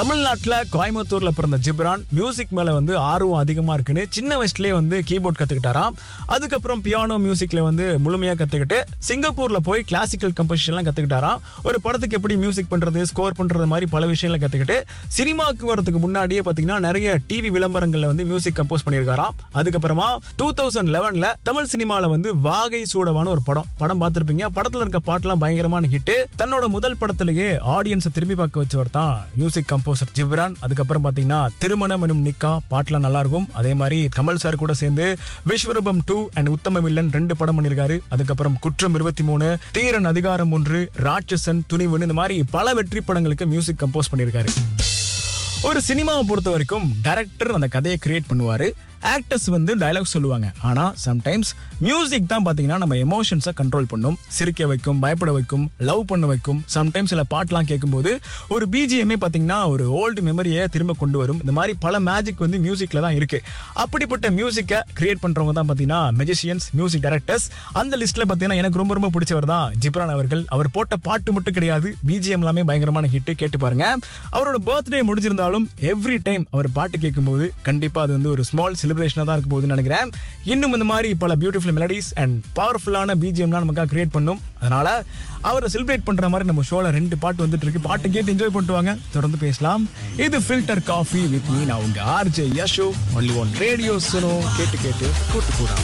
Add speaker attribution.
Speaker 1: தமிழ்நாட்டுல கோயம்புத்தூர்ல பிறந்த ஜிப்ரான் மியூசிக் மேல வந்து ஆர்வம் அதிகமா இருக்குன்னு சின்ன வயசுலயே வந்து கீபோர்ட் கத்துக்கிட்டாராம் அதுக்கப்புறம் பியானோ மியூசிக்ல வந்து முழுமையா கத்துக்கிட்டு சிங்கப்பூர்ல போய் கிளாசிக்கல் கம்போசிஷன்லாம் கத்துக்கிட்டாராம் ஒரு படத்துக்கு எப்படி மியூசிக் பண்றது ஸ்கோர் பண்றது மாதிரி பல விஷயங்களை கத்துக்கிட்டு சினிமாவுக்கு வரதுக்கு முன்னாடியே பாத்தீங்கன்னா நிறைய டிவி விளம்பரங்கள்ல வந்து மியூசிக் கம்போஸ் பண்ணியிருக்காராம் அதுக்கப்புறமா டூ தௌசண்ட் லெவன்ல தமிழ் சினிமால வந்து வாகை சூடவான ஒரு படம் படம் பார்த்திருப்பீங்க படத்துல இருக்க பாட்டுலாம் பயங்கரமான ஹிட் தன்னோட முதல் படத்திலேயே ஆடியன்ஸை திரும்பி பார்க்க வச்சவர் தான் மியூசிக் கம்போசர் ஜிப்ரான் அதுக்கப்புறம் பாத்தீங்கன்னா திருமணம் எனும் நிக்கா பாட்டுலாம் நல்லா இருக்கும் அதே மாதிரி கமல் சார் கூட சேர்ந்து விஸ்வரூபம் டூ அண்ட் உத்தம வில்லன் ரெண்டு படம் பண்ணியிருக்காரு அதுக்கப்புறம் குற்றம் இருபத்தி மூணு தீரன் அதிகாரம் ஒன்று ராட்சசன் துணிவுன்னு இந்த மாதிரி பல வெற்றி படங்களுக்கு மியூசிக் கம்போஸ் பண்ணியிருக்காரு ஒரு சினிமாவை பொறுத்த வரைக்கும் டைரக்டர் அந்த கதையை கிரியேட் பண்ணுவாரு ஆக்டர்ஸ் வந்து டயலாக் சொல்லுவாங்க ஆனா சம்டைம்ஸ் மியூசிக் தான் பாத்தீங்கன்னா நம்ம எமோஷன்ஸை கண்ட்ரோல் பண்ணும் சிரிக்க வைக்கும் பயப்பட வைக்கும் லவ் பண்ண வைக்கும் சம்டைம்ஸ் சில பாட்டெலாம் கேட்கும்போது ஒரு பிஜிஎம்ஏ பாத்தீங்கன்னா ஒரு ஓல்டு மெமரியை திரும்ப கொண்டு வரும் இந்த மாதிரி பல மேஜிக் வந்து மியூசிக்ல தான் இருக்கு அப்படிப்பட்ட மியூசிக்கை கிரியேட் பண்றவங்க தான் பாத்தீங்கன்னா மெஜிஷியன்ஸ் மியூசிக் டைரக்டர்ஸ் அந்த லிஸ்ட்ல பாத்தீங்கன்னா எனக்கு ரொம்ப ரொம்ப பிடிச்சவர் தான் ஜிப்ரான் அவர்கள் அவர் போட்ட பாட்டு மட்டும் கிடையாது பிஜிஎம் எல்லாமே பயங்கரமான ஹிட் கேட்டு பாருங்க அவரோட பர்த்டே முடிஞ்சிருந்தாலும் எவ்ரி டைம் அவர் பாட்டு கேட்கும்போது கண்டிப்பா அது வந்து ஒரு ஸ்மால் செலிப்ரேஷனா தான் இருக்க போகுதுன்னு நினைக்கிறேன் இன்னும் இந்த மாதிரி பல பியூட்டிஃபுல் மெலடிஸ் அண்ட் பவர்ஃபுல்லான பிஜிஎம்லாம் நமக்காக கிரியேட் பண்ணும் அதனால அவரை செலிப்ரேட் பண்ற மாதிரி நம்ம ஷோல ரெண்டு பாட்டு வந்துட்டு இருக்கு பாட்டு கேட்டு என்ஜாய் பண்ணிட்டு வாங்க தொடர்ந்து பேசலாம் இது ஃபில்டர் காஃபி வித் மீ நான் உங்க RJ Yasho only one radio சுனோ கேட்டு கேட்டு கூட்டு கூட